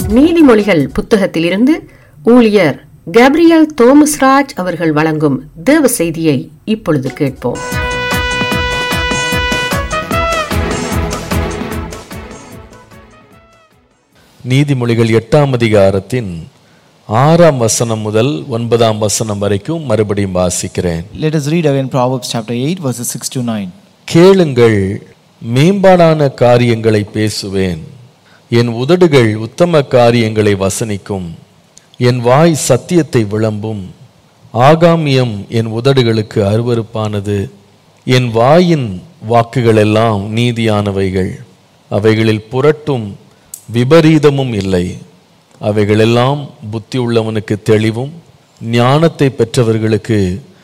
நீதிமொழிகள் புத்தகத்திலிருந்து ஊழியர் கேப்ரியல் தோமஸ்ராஜ் அவர்கள் வழங்கும் தேவ செய்தியை இப்பொழுது கேட்போம் நீதிமொழிகள் எட்டாம் அதிகாரத்தின் ஆறாம் வசனம் முதல் ஒன்பதாம் வசனம் வரைக்கும் மறுபடியும் வாசிக்கிறேன் Let us read again Proverbs chapter 8, verses 6 to 9. கேளுங்கள் மேம்பாடான காரியங்களை பேசுவேன் என் உதடுகள் உத்தம காரியங்களை வசனிக்கும் என் வாய் சத்தியத்தை விளம்பும் ஆகாமியம் என் உதடுகளுக்கு அருவருப்பானது என் வாயின் வாக்குகளெல்லாம் நீதியானவைகள் அவைகளில் புரட்டும் விபரீதமும் இல்லை அவைகளெல்லாம் புத்தி உள்ளவனுக்கு தெளிவும் ஞானத்தை பெற்றவர்களுக்கு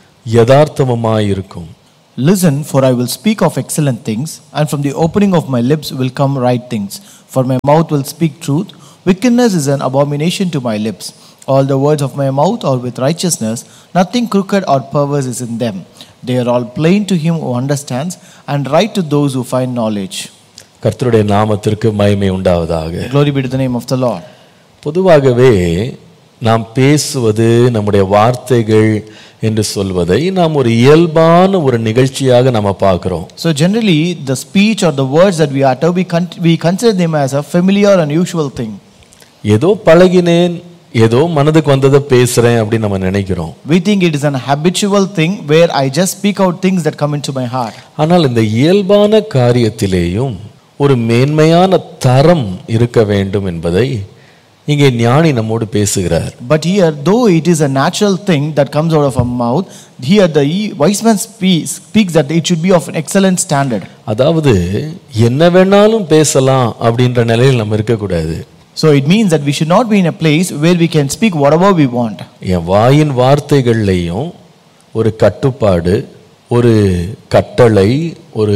யதார்த்தமுமாயிருக்கும் Listen, for I will speak of excellent things, and from the opening of my lips will come right things. For my mouth will speak truth. Wickedness is an abomination to my lips. All the words of my mouth are with righteousness. Nothing crooked or perverse is in them. They are all plain to him who understands, and right to those who find knowledge. கர்த்தருடைய நாமத்திற்கு மகிமை உண்டாவதாக Glory be to the name of the Lord. பொதுவாகவே நாம் பேசுவது நம்முடைய வார்த்தைகள் என்று சொல்வதை நாம் ஒரு இயல்பான ஒரு நிகழ்ச்சியாக நம்ம பார்க்கிறோம் So, generally, the speech or the words that we utter, we, con- we consider them as a familiar and usual thing. ஏதோ பழகினேன் ஏதோ மனதுக்கு வந்ததை பேசுறேன் அப்படின்னு நம்ம நினைக்கிறோம் We think it is an habitual thing where I just speak out things that come into my heart. ஆனால் இந்த இயல்பான காரியத்திலேயும் ஒரு மேன்மையான தரம் இருக்க வேண்டும் என்பதை இங்கே ஞானி நம்மோடு பேசுகிறார் But here, though it is a natural thing that comes out of our mouth, here the e- wise man speaks, speaks that it should be of an excellent standard. அதாவது என்ன வேணாலும் பேசலாம் அப்படின்ற நிலையில் நம்ம இருக்கக்கூடாது So it means that we should not be in a place where we can speak whatever we want. என் வாயின் வார்த்தைகள்லையும் ஒரு கட்டுப்பாடு ஒரு கட்டளை ஒரு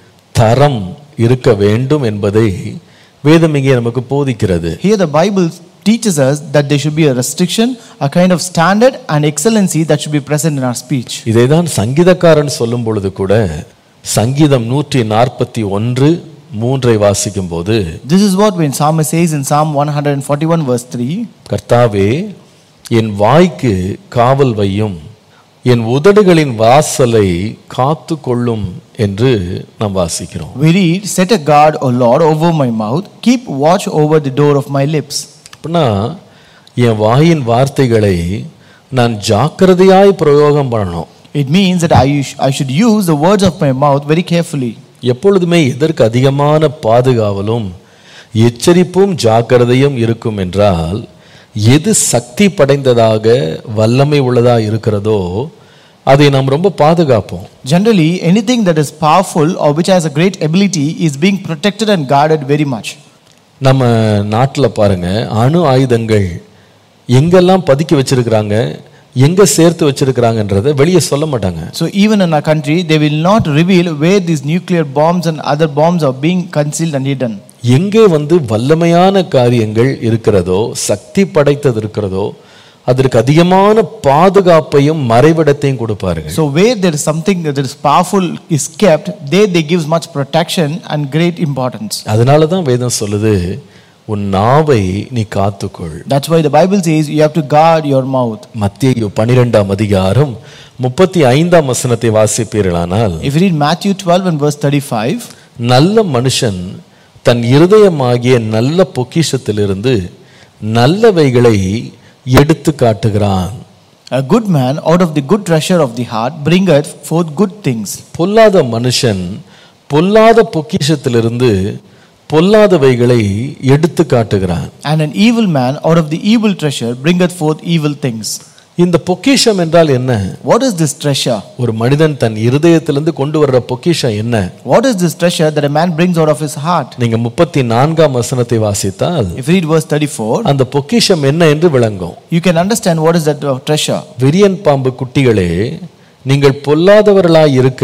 தரம் இருக்க வேண்டும் என்பதை வேதம் இங்கே நமக்கு போதிக்கிறது Here, the Bible teaches us that there should be a restriction, a kind of standard and excellency that should be present in our speech. இதைதான் சங்கீதக்காரன் சொல்லும் பொழுது கூட சங்கீதம் நூற்றி நாற்பத்தி ஒன்று மூன்றை வாசிக்கும் போது This is what when Psalmist says in Psalm 141, verse 3 கர்த்தாவே என் வாய்க்கு காவல் வையும் என் உதடுகளின் வாசலை காத்து கொள்ளும் என்று நாம் வாசிக்கிறோம் We read, Set a guard, O Lord, over my mouth, keep watch over the door of my lips. அப்படின்னா என் வாயின் வார்த்தைகளை நான் ஜாக்கிரதையாய் பிரயோகம் பண்ணணும் It means that I, sh- I should use the words of my mouth very carefully. எப்பொழுதுமே எதற்கு அதிகமான பாதுகாவலும் எச்சரிப்பும் ஜாக்கிரதையும் இருக்கும் என்றால் எது சக்தி படைந்ததாக வல்லமை உள்ளதா இருக்கிறதோ அதை நாம் ரொம்ப பாதுகாப்போம் Generally, anything that is powerful or which has a great ability is being protected and guarded very much. நம்ம நாட்டில் பாருங்க அணு ஆயுதங்கள் எங்கெல்லாம் பதுக்கி வச்சிருக்கிறாங்க எங்க சேர்த்து வச்சிருக்கிறாங்கன்றதை வெளியே சொல்ல மாட்டாங்க So, even in our country, they will not reveal where these nuclear bombs and other bombs are being concealed and hidden. எங்கே வந்து வல்லமையான காரியங்கள் இருக்கிறதோ சக்தி படைத்தது இருக்கிறதோ அதற்கு அதிகமான பாதுகாப்பையும் மறைவிடத்தையும் கொடுப்பார்கள் So, where there is something that is powerful is kept, there they gives much protection and great importance. அதனால தான் வேதம் சொல்லுது உன் நாவை நீ காத்துக்கொள் That's why the Bible says you have to guard your mouth. மத்திய பனிரெண்டாம் அதிகாரம் முப்பத்தி ஐந்தாம் வசனத்தை வாசிப்பீர்களானால் If you read Matthew 12 and verse 35, நல்ல மனுஷன் தன் இருதயமாகிய நல்ல பொக்கிஷத்திலிருந்து நல்லவைகளை எடுத்து காட்டுகிறான் a good man out of the good treasure of the heart bringeth forth good things. பொல்லாத மனுஷன் பொல்லாத பொக்கிஷத்திலிருந்து பொல்லாதவைகளை எடுத்து காட்டுகிறான் And an evil man out of the evil treasure bringeth forth evil things. இந்த பொக்கிஷம் என்றால் என்ன What is this treasure? ஒரு மனிதன் தன் இருதயத்திலிருந்து கொண்டு வர்ற பொக்கிஷம் என்ன What is this treasure that a man brings out of his heart? நீங்க முப்பத்தி நான்காம் வசனத்தை வாசித்தால் If you read verse 34, அந்த பொக்கிஷம் என்ன என்று விளங்கும் you can understand what is that uh, treasure. விரியன் பாம்பு குட்டிகளே நீங்கள் பொல்லாதவர்களாய் இருக்க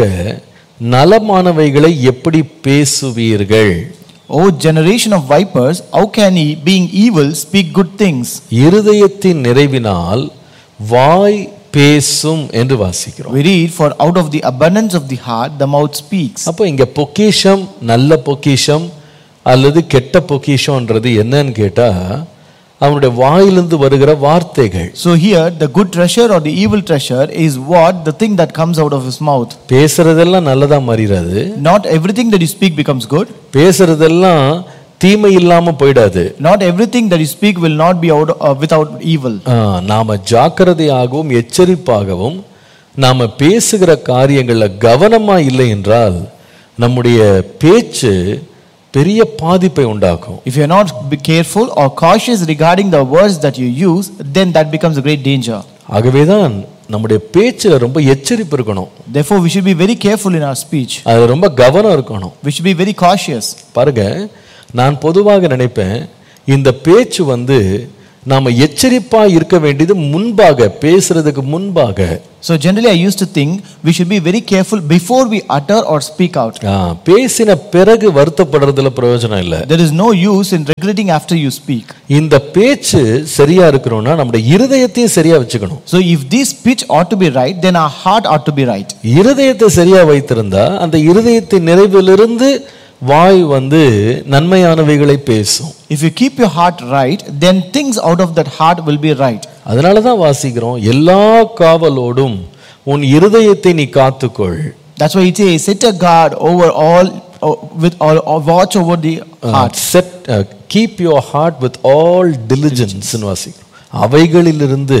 நலமானவைகளை எப்படி பேசுவீர்கள் O generation of vipers, how can ye, being evil, speak good things? இருதயத்தின் நிறைவினால் வாய் பேசும் என்று வாசிக்கிறோம் We read, For out of the abundance of the heart the mouth speaks. அப்போ இங்க பொக்கிஷம் நல்ல பொக்கிஷம் அல்லது கெட்ட பொக்கிஷம்ன்றது என்னன்னு கேட்டா அவனுடைய வாயிலிருந்து வருகிற வார்த்தைகள் So here, the good treasure or the evil treasure is what the thing that comes out of his mouth. பேசுறதெல்லாம் நல்லதா மாறிடாது Not everything that you speak becomes good. பேசுறதெல்லாம் தீமை இல்லாம போயிடாது Not everything that you speak will not be out uh, without evil. ஆ, நாம ஜாக்கிரதையாகவும் எச்சரிப்பாகவும் நாம பேசுகிற காரியங்கள்ல கவனமா இல்லை என்றால் நம்முடைய பேச்சு பெரிய பாதிப்பை உண்டாக்கும் If you are not be careful or cautious regarding the words that you use, then that becomes a great danger. ஆகவேதான் நம்முடைய பேச்சுல ரொம்ப எச்சரிப்பு இருக்கணும் Therefore, we should be very careful in our speech. அது ரொம்ப கவனம் இருக்கணும் We should be very cautious. பாருங்க நான் பொதுவாக நினைப்பேன் இந்த பேச்சு வந்து நாம எச்சரிப்பா இருக்க வேண்டியது முன்பாக பேசுறதுக்கு முன்பாக So, generally, I used to think we should be very careful before we utter or speak out. ஆ, பேசின பிறகு வருத்தப்படுறதுல பிரயோஜனம் இல்லை There is no use in regretting after you speak. இந்த பேச்சு சரியா இருக்கணும்னா நம்முடைய இருதயத்தையும் சரியா வச்சுக்கணும் So, if this speech ought to be right, then our heart ought to be right. இருதயத்தை சரியா வைத்திருந்தா அந்த இருதயத்தின் நிறைவிலிருந்து வாய் வந்து நன்மையானவைகளை பேசும் If you keep your heart right, then things out of that heart will be right. அதனால தான் வாசிக்கிறோம் எல்லா காவலோடும் உன் இருதயத்தை நீ காத்துக்கொள் That's why it says, set a guard over all, uh, with all, or watch over the heart. Said keep your heart with all diligence வாசிக்கிறோம் அவைகளிலிருந்து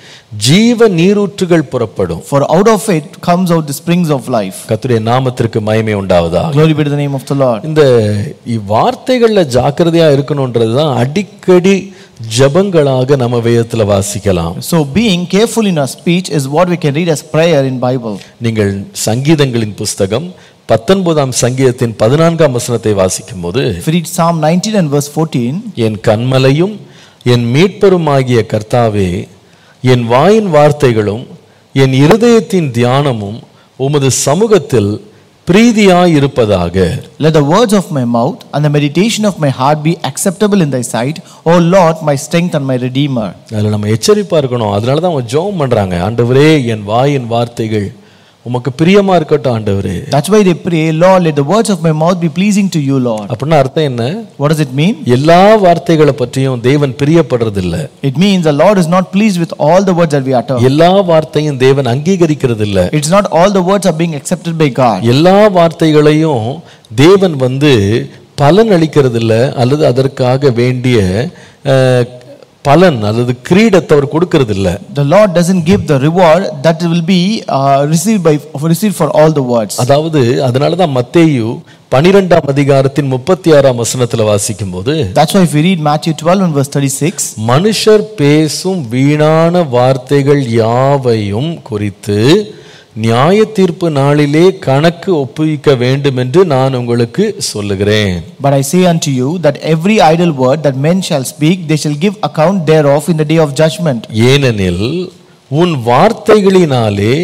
ஜீவ நீரூற்றுகள் புறப்படும் For out of it comes out the springs of life. கர்த்தருடைய நாமத்திற்கு மகிமை உண்டாவதா Glory be to the name of the Lord. இந்த வார்த்தைகள்ல ஜாக்கிரதையா இருக்கணும்ன்றது தான் அடிக்கடி ஜெபங்களாக நம்ம வேதத்துல வாசிக்கலாம் So being careful in our speech is what we can read as prayer in Bible. நீங்கள் சங்கீதங்களின் புஸ்தகம் பத்தொன்பதாம் சங்கீதத்தின் பதினான்காம் வசனத்தை வாசிக்கும் போது If you read Psalm 19 and verse 14, என் கண்மலையும் என் மீட்பருமாகிய கர்த்தாவே என் வாயின் வார்த்தைகளும் என் இருதயத்தின் தியானமும் உமது சமூகத்தில் பிரீதியாயிருப்பதாக let the words of my mouth and the meditation of my heart be acceptable in thy sight, O Lord, my strength and my redeemer. அதில் நம்ம எச்சரிப்பா இருக்கணும் அதனால தான் அவங்க ஜெபம் பண்றாங்க ஆண்டவரே என் வாயின் வார்த்தைகள் உமக்கு பிரியமா இருக்கட்டும் ஆண்டவரே That's why they pray, Lord, let the words of my mouth be pleasing to you, Lord. அப்படின்னா அர்த்தம் என்ன What does it mean? எல்லா வார்த்தைகளை பற்றியும் தேவன் பிரியப்படுறதில்ல It means the Lord is not pleased with all the words that we utter. எல்லா வார்த்தையும் தேவன் அங்கீகரிக்கிறது இல்ல It's not all the words are being accepted by God. எல்லா வார்த்தைகளையும் தேவன் வந்து பலன் அளிக்கிறது இல்ல அல்லது அதற்காக வேண்டிய அஹ், பலன் அல்லது கிரீடத்தை அவர் கொடுக்கறது இல்ல The Lord doesn't give the reward that will be uh, received by received for all the words. அதாவது அதனால தான் மத்தேயு பனிரெண்டாம் அதிகாரத்தின் முப்பத்தி ஆறாம் வசனத்துல வாசிக்கும் போது That's why if we read Matthew 12 and verse 36, மனுஷர் பேசும் வீணான வார்த்தைகள் யாவையும் குறித்து நியாய தீர்ப்பு நாளிலே கணக்கு ஒப்புவிக்க வேண்டும் என்று நான் உங்களுக்கு சொல்லுகிறேன் But I say unto you that every idle word that men shall speak, they shall give account thereof in the day of judgment. ஏனெனில் உன் வார்த்தைகளினாலே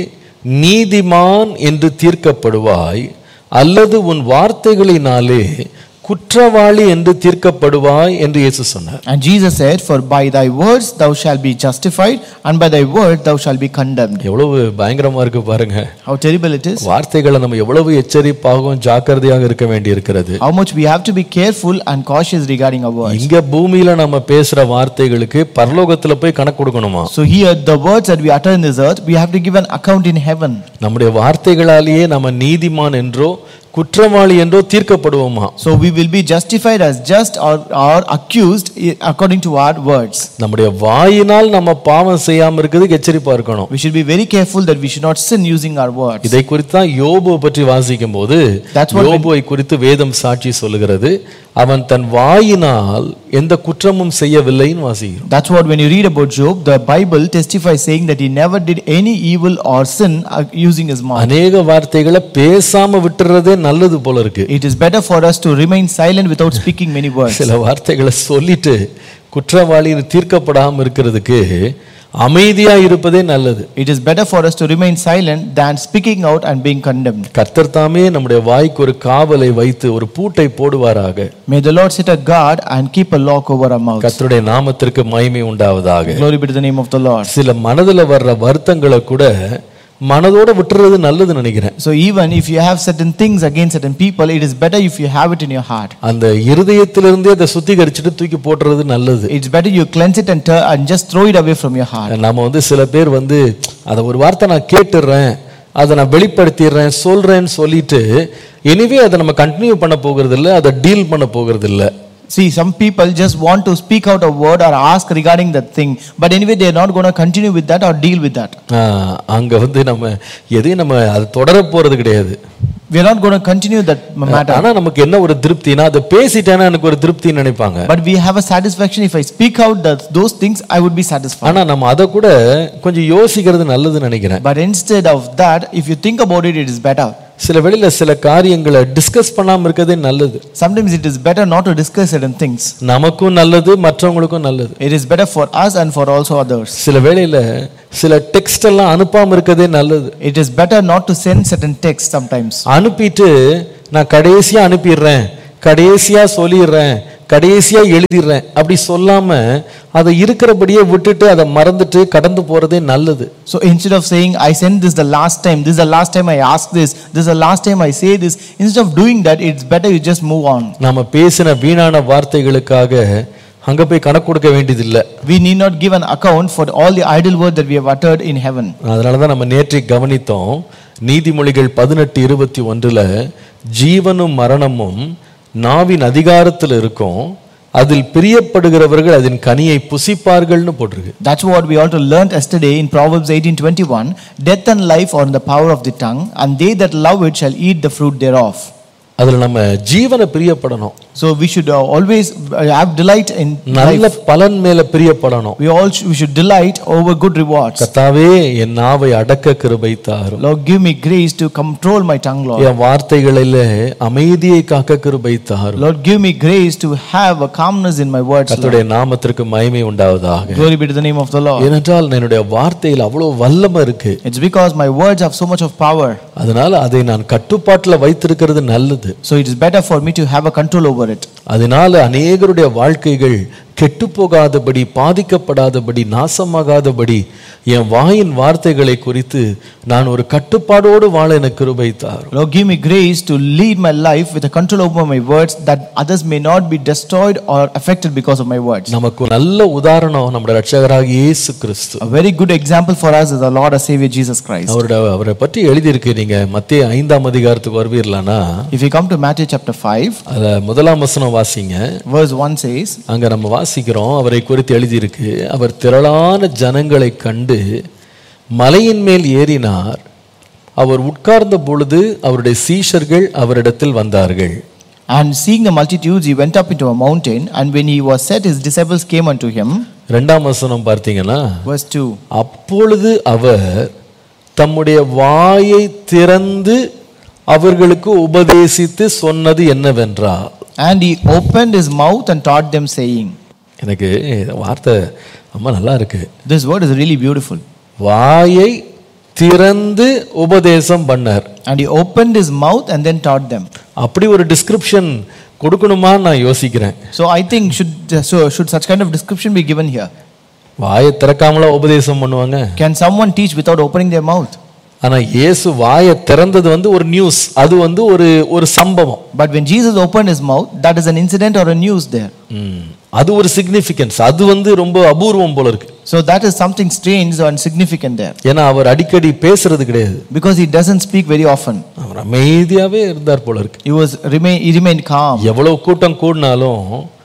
நீதிமான் என்று தீர்க்கப்படுவாய் அல்லது உன் வார்த்தைகளினாலே குற்றவாளி என்று தீர்க்கப்படுவாய் என்று இயேசு சொன்னார் And Jesus said, For by thy words thou shalt be justified, and by thy word thou shalt be condemned. எவ்வளவு பயங்கரமா இருக்கு பாருங்க How terrible it is. வார்த்தைகளை நம்ம எவ்வளவு எச்சரிப்பாகவும் ஜாக்கிரதையாக இருக்க வேண்டி இருக்கிறது How much we have to be careful and cautious regarding our words. இங்க பூமியில நம்ம பேசுற வார்த்தைகளுக்கு பரலோகத்துல போய் கணக்கு கொடுக்கணுமா So here, the words that we utter in this earth, we have to give an account in heaven. நம்முடைய வார்த்தைகளாலேயே நம்ம நீதிமான் என்றோ குற்றவாளி என்றோ தீர்க்கப்படுவோமா So we will be justified as just or, or accused i- according to our words. நம்முடைய வாயினால் நம்ம பாவம் செய்யாம இருக்கிறதுக்கு எச்சரிப்பா இருக்கணும் We should be very careful that we should not sin using our words. இதை குறித்து தான் யோபு பற்றி வாசிக்கும் போது That's what யோபுவை குறித்து வேதம் சாட்சி சொல்லுகிறது அவன் தன் வாயினால் எந்த குற்றமும் செய்யவில்லைன்னு வாசிக்கிறோம் That's what when you read about Job, the Bible testifies saying that he never did any evil or sin uh, using his mouth. அநேக வார்த்தைகளை பேசாம விட்டுறதே நல்லது போல இருக்கு It is better for us to remain silent without speaking many words. சில வார்த்தைகளை சொல்லிட்டு குற்றவாளின்னு தீர்க்கப்படாம இருக்கிறதுக்கு அமைதியா இருப்பதே நல்லது It is better for us to remain silent than speaking out and being condemned. கர்த்தர் தாமே நம்முடைய வாய்க்கு ஒரு காவலை வைத்து ஒரு பூட்டை போடுவாராக May the Lord set a guard and keep a lock over our mouths. கர்த்தருடைய நாமத்திற்கு மகிமை உண்டாவதாக Glory be to the name of the Lord. சில மனதுல வர்ற வருத்தங்களை கூட மனதோட விட்டுறது நல்லதுன்னு நினைக்கிறேன் So even if you have certain things against certain people, it is better if you have it in your heart. அந்த இருதயத்திலிருந்தே அதை சுத்திகரிச்சுட்டு தூக்கி போட்டுறது நல்லது It's better you cleanse it and, tur- and just throw it away from your heart. நம்ம வந்து சில பேர் வந்து அதை ஒரு வார்த்தை நான் கேட்டுடுறேன் அதை நான் வெளிப்படுத்திடுறேன் சொல்றேன்னு சொல்லிட்டு எனிவே அதை நம்ம கண்டினியூ பண்ண போகிறது இல்ல அதை டீல் பண்ண போகிறது இல்ல See, some people just want to speak out a word or ask regarding that thing, but anyway, they are not going to continue with that or deal with that. ஆஹ், அங்க வந்து நம்ம எதையும் நம்ம அது தொடர போறது கிடையாது We are not going to continue that matter. ஆனா நமக்கு என்ன ஒரு திருப்தினா அதை பேசிட்டேன்னா எனக்கு ஒரு திருப்தின்னு நினைப்பாங்க But we have a satisfaction if I speak out that, those things, I would be satisfied. ஆனா நம்ம அதை கூட கொஞ்சம் யோசிக்கிறது நல்லதுன்னு நினைக்கிறேன் But instead of that, if you think about it, it is better. சில வேளையில சில காரியங்களை டிஸ்கஸ் பண்ணாம இருக்கிறதே நல்லது Sometimes it is better not to discuss certain things. நமக்கும் நல்லது மற்றவங்களுக்கும் நல்லது It is better for us and for also others. சில வேளையில சில டெக்ஸ்ட் எல்லாம் அனுப்பாம இருக்கதே நல்லது It is better not to send certain texts sometimes. அனுப்பிட்டு நான் கடைசியா அனுப்பிடுறேன் கடைசியா சொல்லிடுறேன் கடைசியா எழுதிடுறேன் அப்படி சொல்லாம அதை இருக்கிறபடியே விட்டுட்டு அதை மறந்துட்டு கடந்து போறதே நல்லது So instead of saying, I sent this the last time, this is the last time I ask this, this is the last time I say this, instead of doing that, it's better you just move on. நாம பேசின வீணான வார்த்தைகளுக்காக அங்க போய் கணக்கு கொடுக்க வேண்டியதில்லை We need not give an account for all the idle word that we have uttered in heaven. அதனாலதான் நம்ம நேற்றை கவனித்தோம் நீதிமொழிகள் பதினெட்டு இருபத்தி ஒன்றுல ஜீவனும் மரணமும் நாவின் அதிகாரத்தில் இருக்கும் அதில் பிரியப்படுகிறவர்கள் அதன் கனியை புசிப்பார்கள்னு போட்டிருக்கு That's what we also learned yesterday in Proverbs 18:21. Death and life are in the power of the tongue, and they that love it shall eat the fruit thereof. அதுல நம்ம ஜீவனை பிரியப்படணும் So we should uh, always uh, have delight in நல்ல life. பலன் மேல பிரியப்படணும் We all sh- we should delight over good rewards. கத்தாவே என் நாவை அடக்க கிருபை தாரும் Lord, give me grace to control my tongue, Lord. என் வார்த்தைகளில அமைதியை காக்க கிருபை தாரும் Lord, give me grace to have a calmness in my words. Lord. கர்த்தருடைய நாமத்திற்கு மகிமை உண்டாவதாக Glory be to the name of the Lord. ஏனென்றால் என்னுடைய வார்த்தையில் அவ்வளவு வல்லமை இருக்கு It's because my words have so much of power. அதனால அதை நான் கட்டுப்பாட்டுல வைத்திருக்கிறது நல்லது So it is better for me to have a control over it. அதனால அநேகருடைய வாழ்க்கைகள் கெட்டு போகாதபடி பாதிக்கப்படாதபடி நாசமாகாதபடி என் வாயின் வார்த்தைகளை குறித்து நான் ஒரு கட்டுப்பாடோடு வாழ எனக்கு கிருபை தாரும் Lord, give me grace to lead my life with a control over my words that others may not be destroyed or affected because of my words. நமக்கு ஒரு நல்ல உதாரணம் நம்முடைய ரட்சகராக இயேசு கிறிஸ்து A very good example for us is the Lord and Savior Jesus Christ. அவருடைய அவரை பற்றி எழுதியிருக்கு நீங்க மத்திய ஐந்தாம் அதிகாரத்துக்கு வருவீர்களானா If you come to Matthew chapter 5, அத முதலாம் வசனம் வாசிங்க verse 1 says, அங்க நம்ம வாசிக்கிறோம் அவரை குறித்து எழுதியிருக்கு அவர் திரளான ஜனங்களை கண்டு மலையின் மேல் ஏறினார் அவர் உட்கார்ந்த பொழுது அவருடைய சீஷர்கள் அவரிடத்தில் வந்தார்கள் And seeing the multitudes, he went up into a mountain, and when he was set, his disciples came unto him. ரெண்டாம் வசனம் பார்த்தீங்கன்னா Verse 2. அப்பொழுது அவர் தம்முடைய வாயை திறந்து அவர்களுக்கு உபதேசித்து சொன்னது என்னவென்றால் And he opened his mouth and taught them, saying, எனக்கு இந்த வார்த்தை ரொம்ப நல்லா இருக்கு This word is really beautiful. வாயை திறந்து உபதேசம் பண்ணார் And he opened his mouth and then taught them. அப்படி ஒரு டிஸ்கிரிப்ஷன் கொடுக்கணுமான்னு நான் யோசிக்கிறேன் So I think should so should such kind of description be given here? வாயை திறக்காமலா உபதேசம் பண்ணுவாங்க Can someone teach without opening their mouth? ஆனா இயேசு வாயை திறந்தது வந்து ஒரு நியூஸ் அது வந்து ஒரு ஒரு சம்பவம் But when Jesus opened his mouth, that is an incident or a news there. ம். அது ஒரு சிக்னிஃபிகன்ஸ் அது வந்து ரொம்ப அபூர்வம் போல இருக்கு So that is something strange and significant there. ஏன்னா அவர் அடிக்கடி பேசுறது கிடையாது Because he doesn't speak very often. அவர் அமைதியாவே இருந்தார் போல இருக்கு He was remain he remained calm. எவ்வளவு கூட்டம் கூடினாலும்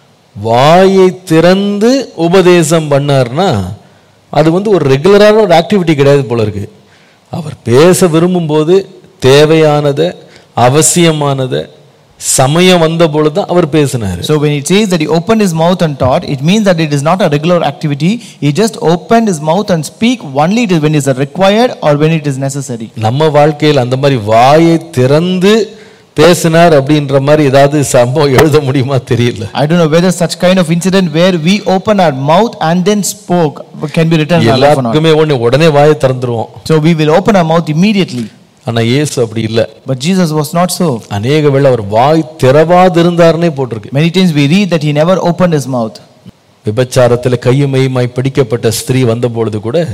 வாயை திறந்து உபதேசம் பண்ணார்னா அது வந்து ஒரு ரெகுலரான ஒரு ஆக்டிவிட்டி கிடையாது போல இருக்கு அவர் பேச விரும்பும்போது தேவையானதை அவசியமானதை சமயம் வந்த பொழுது தான் அவர் பேசினார் So when it says that he opened his mouth and taught, it means that it is not a regular activity. He just opened his mouth and speak only it is when it is required or when it is necessary. நம்ம வாழ்க்கையில் அந்த மாதிரி வாயை திறந்து பேசினார் அப்படின்ற மாதிரி ஏதாவது சம்பவம் எழுத முடியுமா தெரியல I don't know whether such kind of incident where we open our mouth and then spoke can be written in our life or not. எல்லாருக்குமே ஒண்ணு உடனே வாயை திறந்துருவோம் So we will open our mouth immediately. ஆனா இயேசு அப்படி இல்லை But Jesus was not so. அநேக வேளை அவர் வாய் திறவாதிருந்தார்னே போட்டிருக்கு Many times we read that he never opened his mouth. விபச்சாரத்தில் கையுமையுமாய் பிடிக்கப்பட்ட ஸ்திரீ வந்த பொழுது கூட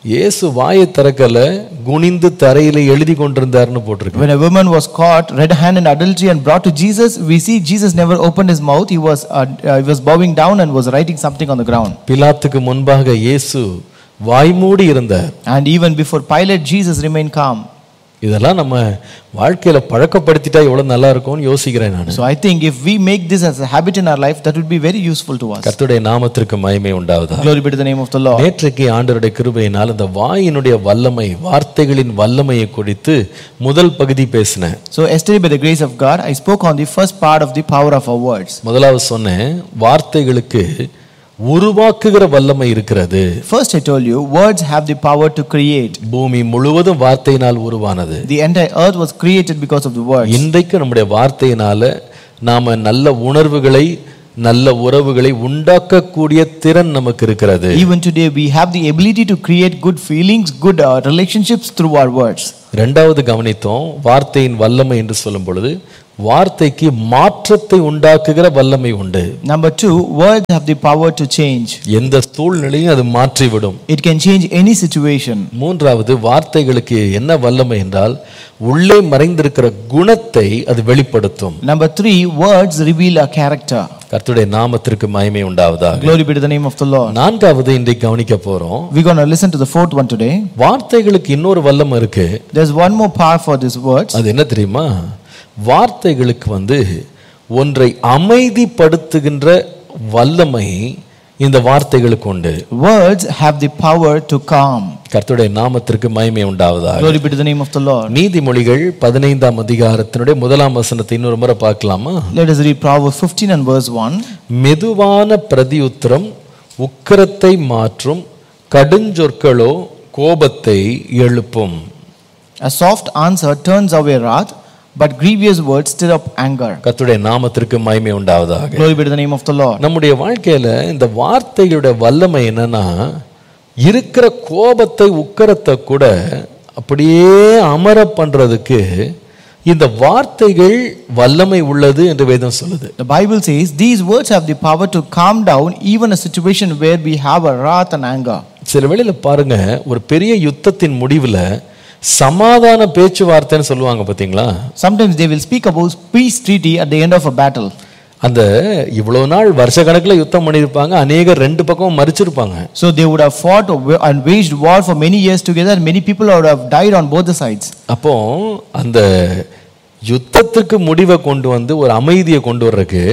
இயேசு வாயை திறக்கல குனிந்து தரையில எழுதி கொண்டிருந்தாருன்னு போட்டிருக்கு When a woman was caught red-handed in adultery and brought to Jesus, we see Jesus never opened his mouth. He was uh, uh, he was bowing down and was writing something on the ground. பிலாத்துக்கு முன்பாக இயேசு வாய்மூடி இருந்தார் And even before Pilate, Jesus remained calm. இதெல்லாம் நம்ம வாழ்க்கையில பழக்கப்படுத்திட்டா எவ்வளவு நல்லா இருக்கும்னு யோசிக்கிறேன் நான் So I think if we make this as a habit in our life, that would be very useful to us. கர்த்தருடைய நாமத்திற்கு மகிமை உண்டாவதா Glory be to the name of the Lord. நேற்றைக்கு ஆண்டவருடைய கிருபையினால் இந்த வாயினுடைய வல்லமை வார்த்தைகளின் வல்லமையை குறித்து முதல் பகுதி பேசினேன் So yesterday, by the grace of God, I spoke on the first part of the power of our words. முதலாவது சொன்னேன் வார்த்தைகளுக்கு உருவாக்குகிற வல்லமை இருக்கிறது First, I told you, words have the power to create. பூமி முழுவதும் வார்த்தையினால் உருவானது The entire earth was created because of the words. இன்றைக்கு நம்முடைய வார்த்தையினால நாம நல்ல உணர்வுகளை நல்ல உறவுகளை உண்டாக்கக்கூடிய திறன் நமக்கு இருக்கிறது Even today, we have the ability to create good feelings, good uh, relationships through our words. ரெண்டாவது கவனித்தோம் வார்த்தையின் வல்லமை என்று சொல்லும் பொழுது வார்த்தைக்கு மாற்றத்தை உண்டாக்குகிற வல்லமை உண்டு Number two, words have the power to change. எந்த சூழ்நிலையும் அது மாற்றிவிடும் It can change any situation. மூன்றாவது வார்த்தைகளுக்கு என்ன வல்லமை என்றால் உள்ளே மறைந்திருக்கிற குணத்தை அது வெளிப்படுத்தும் Number three, words reveal a character. கர்த்தருடைய நாமத்திற்கு மகிமை உண்டாவதாக Glory be to the name of the Lord. நான்காவது இன்றைக்கு கவனிக்க போறோம் We're going to listen to the fourth one today. வார்த்தைகளுக்கு இன்னொரு வல்லமை இருக்கு There's one more power for these words. அது என்ன தெரியுமா வார்த்தைகளுக்கு வந்து ஒன்றை அமைதிப்படுத்துகின்ற வல்லமை இந்த வார்த்தைகளுக்கு உண்டு Words have the power to calm. கர்த்தருடைய நாமத்திற்கு மகிமை உண்டாவதாக Glory be to the name of the Lord. நீதிமொழிகள் பதினைந்தாம் அதிகாரத்தினுடைய முதலாம் வசனத்தை இன்னொரு முறை பார்க்கலாமா Let us read Proverbs 15 and verse 1. மெதுவான பிரதியுத்திரம் உக்கிரத்தை மாற்றும் கடுஞ்சொற்களோ கோபத்தை எழுப்பும் A soft answer turns away wrath, but grievous words stir up anger. கர்த்தருடைய நாமத்திற்கு மகிமை உண்டாவதாக Glory be to the name of the Lord. நம்முடைய வாழ்க்கையில இந்த வார்த்தைகளுடைய வல்லமை என்னன்னா இருக்கிற கோபத்தை உக்கரத்தை கூட அப்படியே அமர பண்றதுக்கு இந்த வார்த்தைகள் வல்லமை உள்ளது என்று வேதம் சொல்லுது The Bible says these words have the power to calm down even a situation where we have a wrath and anger. சில வேளையில பாருங்க ஒரு பெரிய யுத்தத்தின் முடிவுல சமாதான பேச்சுவார்த்தைன்னு சொல்லுவாங்க பாத்தீங்களா Sometimes they will speak about peace treaty at the end of a battle. அந்த இவ்வளவு நாள் வருஷ கணக்குல யுத்தம் பண்ணியிருப்பாங்க அநேகர் ரெண்டு பக்கமும் மறிச்சிருப்பாங்க So they would have fought and waged war for many years together, and many people would have died on both the sides. அப்போ அந்த யுத்தத்துக்கு முடிவை கொண்டு வந்து ஒரு அமைதியை கொண்டு வர்றதுக்கு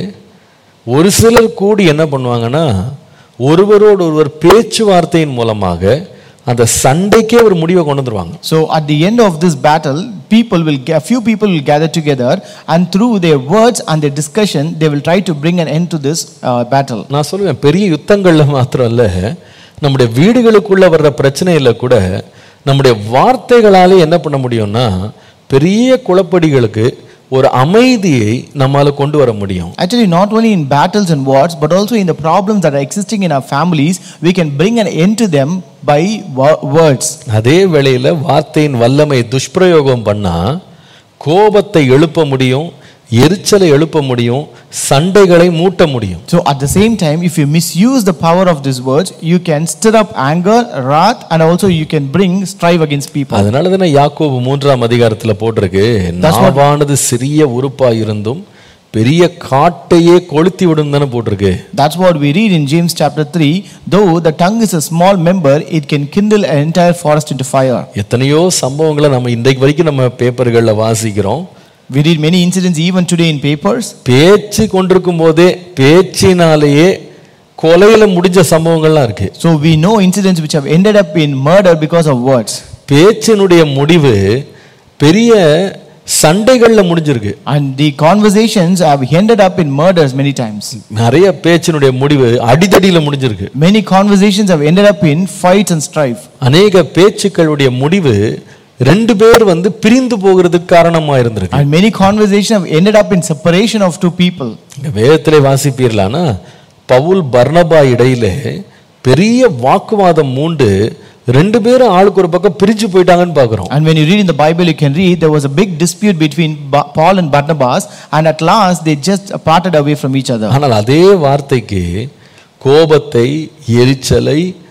ஒரு சிலர் கூடி என்ன பண்ணுவாங்கன்னா ஒருவரோடு ஒருவர் பேச்சுவார்த்தையின் மூலமாக அந்த சண்டைக்கே ஒரு முடிவை கொண்டு வந்துருவாங்க So at the end of this battle, people will a few people will gather together, and through their words and their discussion, they will try to bring an end to this uh, battle. நான் சொல்லுவேன் பெரிய யுத்தங்கள்ல மாத்திரம் இல்ல நம்முடைய வீடுகளுக்குள்ள வர்ற பிரச்சனையில கூட நம்முடைய வார்த்தைகளாலே என்ன பண்ண முடியும்னா பெரிய குழப்படிகளுக்கு ஒரு அமைதியை நம்மால கொண்டு வர முடியும் Actually, not only in battles and wars, but also in the problems that are existing in our families, we can bring an end to them by wo- words. அதே வேளையில வார்த்தையின் வல்லமை துஷ்பிரயோகம் பண்ணா கோபத்தை எழுப்ப முடியும் எரிச்சலை எழுப்ப முடியும் சண்டைகளை மூட்ட முடியும் So, at the same time, if you misuse the power of these words, you can stir up anger, wrath, and also you can bring strife against people. அதனால தானே யாக்கோபு மூன்றாம் அதிகாரத்துல போட்டிருக்கு That's what- நாவானது சிறிய உறுப்பா இருந்தும் பெரிய காட்டையே கொளுத்தி விடும் தானே போட்டிருக்கு That's what we read in James chapter 3. Though the tongue is a small member, it can kindle an entire forest into fire. எத்தனையோ சம்பவங்களை நம்ம இன்றைக்கு வரைக்கும் நம்ம பேப்பர்களில் வாசிக்கிறோம் We read many incidents even today in papers. பேச்சு கொண்டிருக்கும் போதே பேச்சினாலேயே கொலையில முடிஞ்ச சம்பவங்கள்லாம் இருக்கு So we know incidents which have ended up in murder because of words. பேச்சினுடைய முடிவு பெரிய சண்டைகள்ல முடிஞ்சிருக்கு And the conversations have ended up in murders many times. நிறைய பேச்சினுடைய முடிவு அடிதடியில முடிஞ்சிருக்கு Many conversations have ended up in fights and strife. அநேக பேச்சுக்களுடைய முடிவு ரெண்டு பேர் வந்து பிரிந்து போகிறதுக்கு காரணமா இருந்திருக்கு And many conversations have ended up in separation of two people. இங்க வேதத்திலே வாசிப்பீர்களானா பவுல் பர்னபா இடையிலே பெரிய வாக்குவாதம் மூண்டு ரெண்டு பேரும் ஆளுக்கு ஒரு பக்கம் பிரிஞ்சு போயிட்டாங்கன்னு பார்க்குறோம் And when you read in the Bible, you can read there was a big dispute between Ba- Paul and Barnabas, and at last they just parted away from each other. ஆனால் அதே வார்த்தைக்கு கோபத்தை எரிச்சலை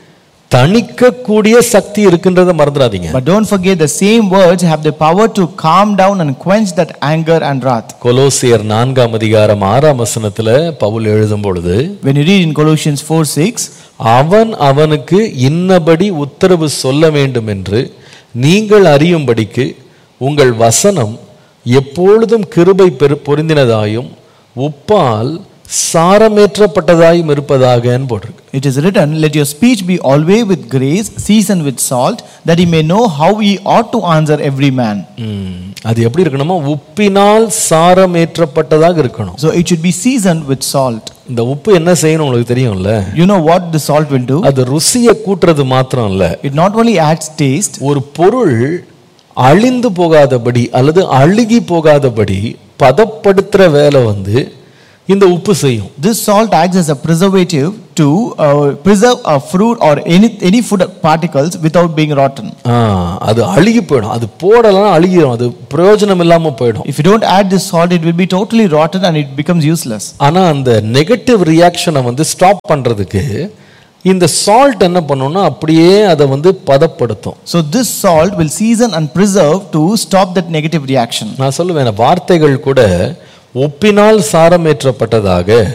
தணிக்கக்கூடிய சக்தி இருக்கின்றத மறந்துடாதீங்க But don't forget the same words have the power to calm down and quench that anger and wrath. கொலோசியர் நான்காம் அதிகாரம் ஆறாம் வசனத்துல பவுல் எழுதும் பொழுது When you read in Colossians 4 6, அவன் அவனுக்கு இன்னபடி உத்தரவு சொல்ல வேண்டும் என்று நீங்கள் அறியும்படிக்கு உங்கள் வசனம் எப்பொழுதும் கிருபை பெரு பொருந்தினதாயும் உப்பால் சாரமேற்றப்பட்டதாயும் இருப்பதாகன்னு போட்டிருக்கு it is written, Let your speech be always with grace, seasoned with salt, that he may know how he ought to answer every man. ம், அது எப்படி இருக்கணுமா உப்பினால் சாரமேற்றப்பட்டதாக இருக்கணும் So it should be seasoned with salt. இந்த உப்பு என்ன செய்யணும் உங்களுக்கு தெரியும்ல You know what the salt will do? அது ருசியை கூட்டுறது மாத்திரம் இல்ல It not only adds taste, ஒரு பொருள் அழிந்து போகாதபடி அல்லது அழுகி போகாதபடி பதப்படுத்துற வேலை வந்து இந்த உப்பு செய்யும் this salt acts as a preservative to uh, preserve a fruit or any, any food particles without being rotten. ஆ, அது அழுகி போயிடும் அது போடலாம் அழுகிடும் அது பிரயோஜனம் இல்லாம போயிடும் If you don't add this salt, it will be totally rotten and it becomes useless. ஆனா அந்த நெகட்டிவ் ரியாக்ஷனை வந்து ஸ்டாப் பண்றதுக்கு இந்த சால்ட் என்ன பண்ணும்னா அப்படியே அதை வந்து பதப்படுத்தும் So this salt will season and preserve to stop that negative reaction. நான் சொல்லுவேன் வார்த்தைகள் கூட ஒப்பினால் சாரமேற்றப்பட்டதாக